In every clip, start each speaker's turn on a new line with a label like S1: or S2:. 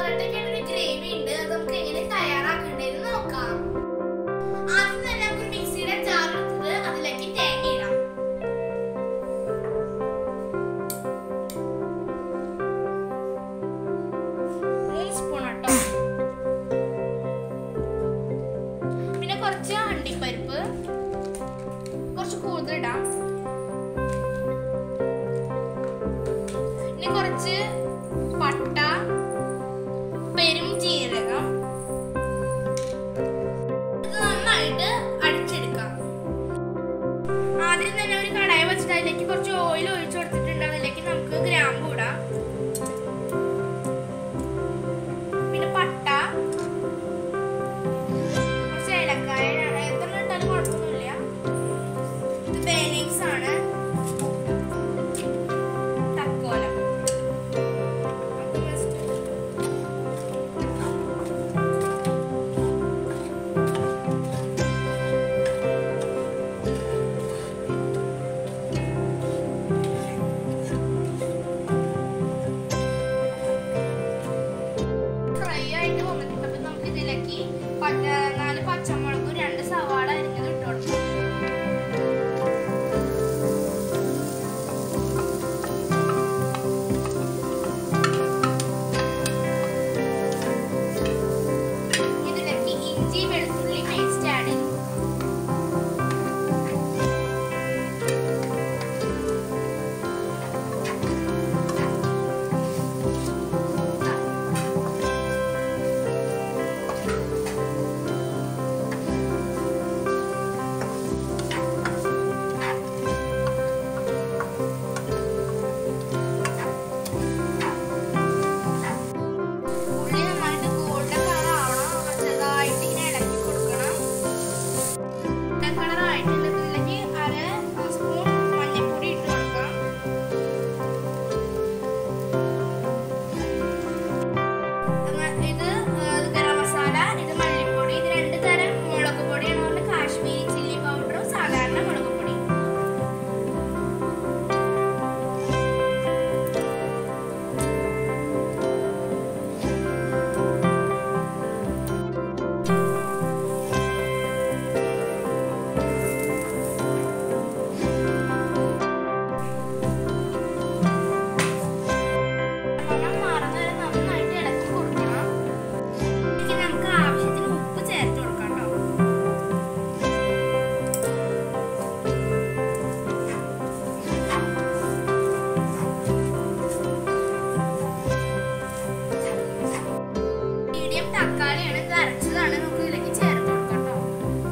S1: പൊറോട്ടയ്ക്കാണ് ഒരു ഗ്രേവി ഉണ്ട് അത് നമുക്ക് എങ്ങനെ തയ്യാറാക്കണ്ടേന്ന് നോക്കാം ആദ്യം തന്നെ നമുക്ക് ഒരു മിക്സിയുടെ ജാർ എടുത്തിട്ട് അതിലേക്ക് തേങ്ങ ഇടാം മൂന്ന് സ്പൂൺ കേട്ടോ പിന്നെ കുറച്ച് അണ്ടിപ്പരിപ്പ് കുറച്ച് കൂടുതൽ ഇടാം പിന്നെ കുറച്ച് പട്ട പെരും ജീരകം ഇത് നന്നായിട്ട് അടിച്ചെടുക്കാം ആദ്യം തന്നെ ഒരു കടായി വെച്ചിട്ട് അതിലേക്ക് കുറച്ച് ഓയിൽ ഒഴിച്ചു കൊടുത്തിട്ടുണ്ട് അതിലേക്ക് നമുക്ക് ഗ്രാമ്പു ഇടാം പിന്നെ പട്ട കുറച്ച് ഏലക്കായ എത്ര ഇട്ടാലും കുഴപ്പമൊന്നുമില്ല ഇത് ബേലീവ്സ് ആണ് തക്കോലം നമുക്ക് just ഫ്രൈ ആയിട്ട് വന്നിട്ടുണ്ട് അപ്പൊ നമുക്ക് ഇതിലേക്ക് പച്ച- നാല് പച്ചമുളകും രണ്ട് സവാള അരിഞ്ഞത് ഇട്ട് കൊടുക്കാം ഇതിലേക്ക് ഇഞ്ചി വെളുത്തുള്ളി പേസ്റ്റ് ആഡ് ചെയ്യും ഉള്ളി നന്നായിട്ട് ഗോൾഡൻ കളർ ആവണം ചെറുതായിട്ട് ഇങ്ങനെ ഇളക്കി കൊടുക്കണം ഗോൾഡൻ കളർ ആയിട്ടുള്ളതിലേക്ക് അര സ്പൂൺ മഞ്ഞൾപ്പൊടി ഇട്ട് കൊടുക്കാം ഇത് ഇത് ഗരം മസാല ഇത് മല്ലിപ്പൊടി ഇത് രണ്ട് തരം മുളക് പൊടിയാണ് പറഞ്ഞാൽ കാശ്മീരി ചില്ലി പൗഡറും സാധാരണ മുളക് പൊടി മണം മാറുന്ന വരെ നന്നായിട്ട് ഇളക്കി കൊടുക്കണം ഇതിലേക്ക് നമുക്ക് ആവശ്യത്തിന് ഉപ്പ് ചേർത്ത് കൊടുക്കാം കേട്ടോ മീഡിയം തക്കാളിയാണ് ഇത് അരച്ചതാണ് നമുക്ക് ഇതിലേക്ക് ചേർത്ത് കൊടുക്കാം കേട്ടോ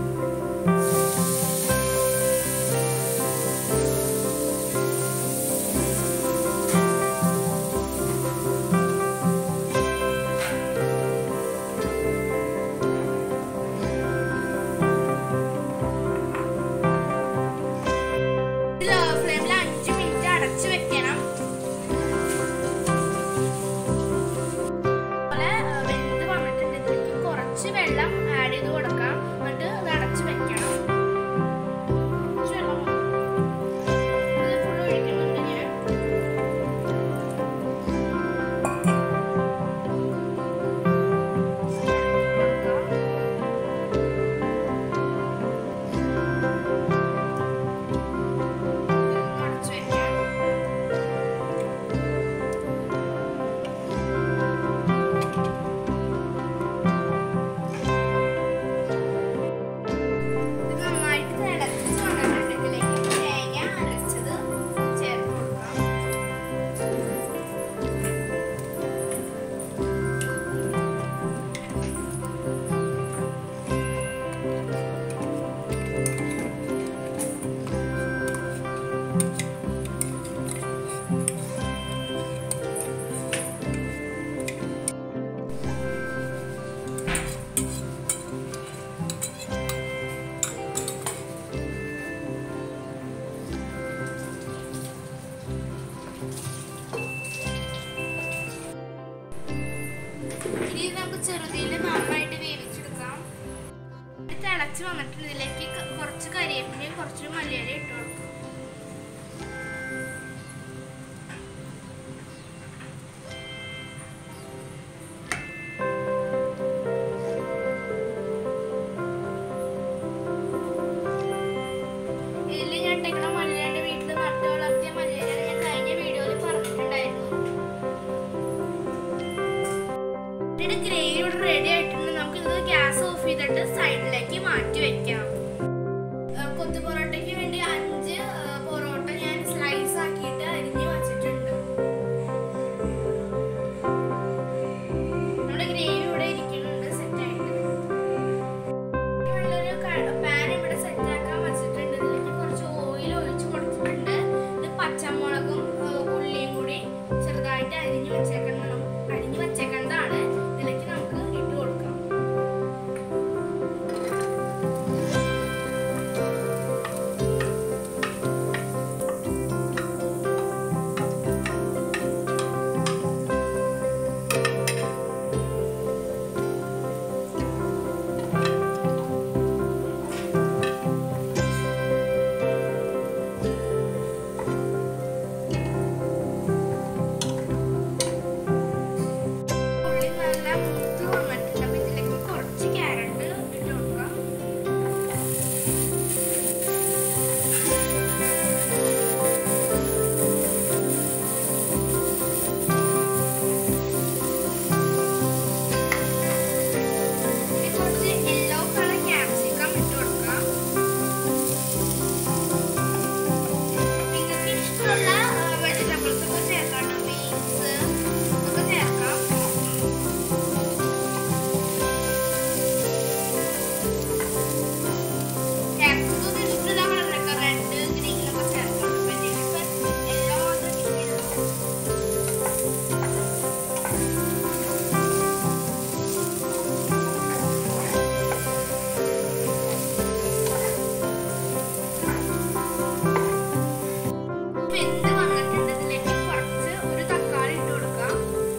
S1: ലോ ഫ്ലെയിമിൽ അഞ്ച് മിനിറ്റ് അടച്ചു വെക്കണം പോലെ വെന്ത് വന്നിട്ടുണ്ട് ഇതിലേക്ക് കുറച്ച് വെള്ളം ആഡ് ചെയ്ത് കൊടുക്കാം എന്നിട്ട് ഇത് അടച്ചു വെക്കണം കുറച്ച് വെള്ളം മതി. ഇത് ഫുൾ ഒഴിക്കുന്നുണ്ട് ഞാൻ കൊടുക്കാം അടച്ചു വെക്കാം ഇത് നന്നായിട്ട് തിളച്ച് വന്നിട്ടുണ്ട് ഇതിലേക്ക് തേങ്ങ അരച്ചത് ചേർത്ത് കൊടുക്കാം ഇനി ഇത് നമുക്ക് ചെറുതിയിൽ നന്നായിട്ട് വേവിച്ചെടുക്കാം ഇത് തിളച്ച് വന്നിട്ടുണ്ട് ഇതിലേക്ക് ക- കുറച്ച് കരിയേപ്പിലയും കുറച്ച് മല്ലിയില ഇട്ട് കൊടുക്കാം ഇവിടെ റെഡി ആയിട്ടുണ്ട് നമുക്ക് ഇത് ഗ്യാസ് ഓഫ് ചെയ്തിട്ട് സൈഡിലേക്ക് മാറ്റി വെക്കാം ആ, കൊത്തു പൊറോട്ടയ്ക്ക് വേണ്ടി അഞ്ച് ആ, പൊറോട്ട ഞാൻ സ്ലൈസ് ആക്കിയിട്ട് അരിഞ്ഞ് വെച്ചിട്ടുണ്ട് നമ്മുടെ ഗ്രേവി ഇവിടെ ഇരിക്കുന്നുണ്ട് സെറ്റ് ആയിട്ട് നല്ലൊരു പാൻ ഇവിടെ സെറ്റ് ആക്കാൻ വെച്ചിട്ടുണ്ട് ഇതിലേക്ക് കുറച്ച് ഓയിൽ ഒഴിച്ച് കൊടുത്തിട്ടുണ്ട് ഇത് പച്ചമുളകും ആ, ഉള്ളിയും കൂടി ചെറുതായിട്ട് അരിഞ്ഞ് വെച്ചേക്കണം അരിഞ്ഞ് വെച്ചേക്കേണ്ടതാണ് ഇതിലേക്ക് നമുക്ക് ഇട്ട് കൊടുക്കാം ഉള്ളി നല്ല മൂത്ത് വന്നിട്ടുണ്ട് അപ്പൊ ഇതിലേക്ക് കുറച്ച് ക്യാരറ്റ് ഇട്ട് കൊടുക്കാം ഇനി കുറച്ച് യെല്ലോ കളർ ക്യാപ്സിക്കം ഇട്ട് കൊടുക്കാം നിങ്ങൾക്ക് ഇഷ്ടമുള്ള വെജിറ്റബിൾസ് ഒക്കെ ചേർക്കാം ബീൻസ് ഒക്കെ ചേർക്കാം ക്യാപ്സിക്കം ഇതിലുള്ള കളറൊക്കെ റെഡ് ഗ്രീൻ ഒക്കെ ചേർക്കാം അപ്പൊ ഇതിലിപ്പോ യെല്ലോ മാത്രം കിട്ടിയുള്ളൂ വെന്ത് വന്നിട്ടുണ്ട് ഇതിലേക്ക് കുറച്ച് ഒരു തക്കാളി ഇട്ട് കൊടുക്കാം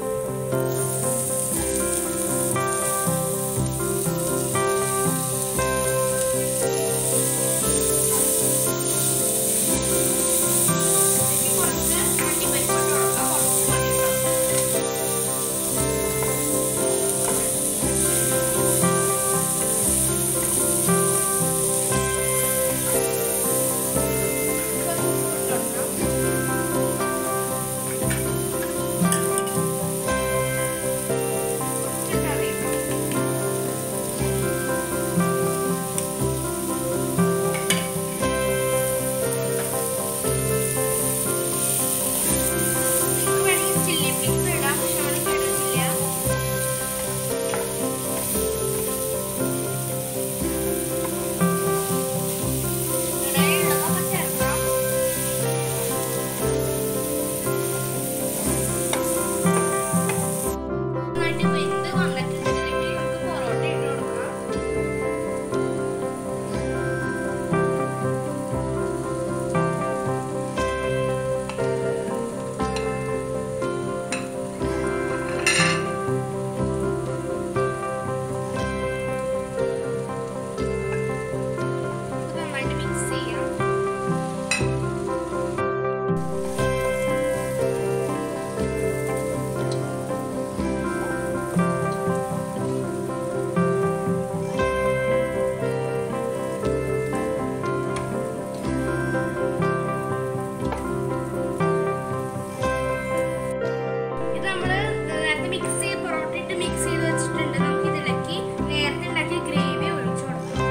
S1: ഇതിലേക്ക് കുറച്ച് അണ്ടിപ്പരിപ്പ് ഇട്ട് കൊടുക്കാം കുറച്ച് മതി കേട്ടോ. കുറച്ച് ഇട്ട് കൊടുക്കാം ചില്ലി ഫ്ലേക്സ് ഇടാം പക്ഷെ അവിടെ ഇടുന്നില്ല ഇവിടെ ഉള്ളതൊക്കെ ചേർക്കാം നന്നായിട്ട് വെന്ത് വന്നിട്ടുണ്ടെങ്കിൽ നമുക്ക് പൊറോട്ട ഇട്ട് കൊടുക്കാം ഇത് നന്നായിട്ട് മിക്സ് ചെയ്യാം ഇത് നമ്മള് നേരത്തെ മിക്സ് ചെയ്ത് പൊറോട്ട ഇട്ട് മിക്സ് ചെയ്ത് വെച്ചിട്ടുണ്ട് നമുക്ക് ഇതിലേക്ക് നേരത്തെ ഉണ്ടാക്കിയ ഗ്രേവി ഒഴിച്ചു കൊടുക്കാം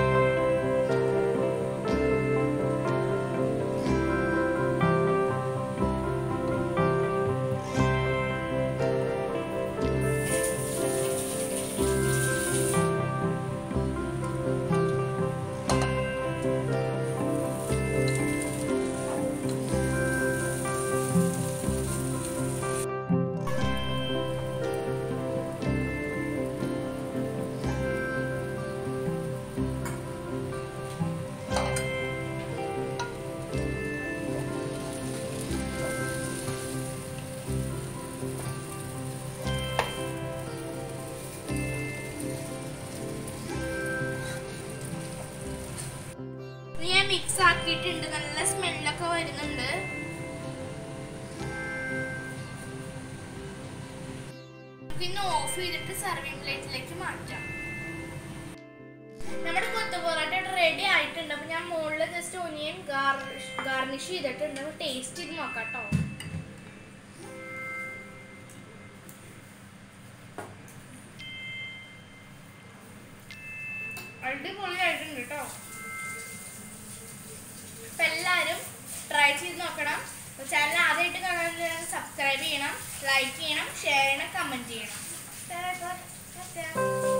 S1: ഇത് ഞാൻ മിക്സ് ആക്കിയിട്ടുണ്ട് നല്ല സ്മെല്ലൊക്കെ വരുന്നുണ്ട് പിന്നെ ഓഫ് ചെയ്തിട്ട് സർവിംഗ് പ്ലേറ്റിലേക്ക് മാറ്റാം നമ്മുടെ കൊത്തു പൊറോട്ട റെഡി ആയിട്ടുണ്ട് അപ്പൊ ഞാൻ മുകളിൽ ജസ്റ്റ് ഒനിയൻ ഗാർണിഷ് ഗാർണിഷ് ചെയ്തിട്ടുണ്ട് ടേസ്റ്റ് ചെയ്ത് നോക്കാം കേട്ടോ ട്രൈ ചെയ്ത് നോക്കണം ചാനൽ ആദ്യമായിട്ട് കാണാൻ സബ്സ്ക്രൈബ് ചെയ്യണം ലൈക്ക് ചെയ്യണം ഷെയർ ചെയ്യണം കമൻറ്റ് ചെയ്യണം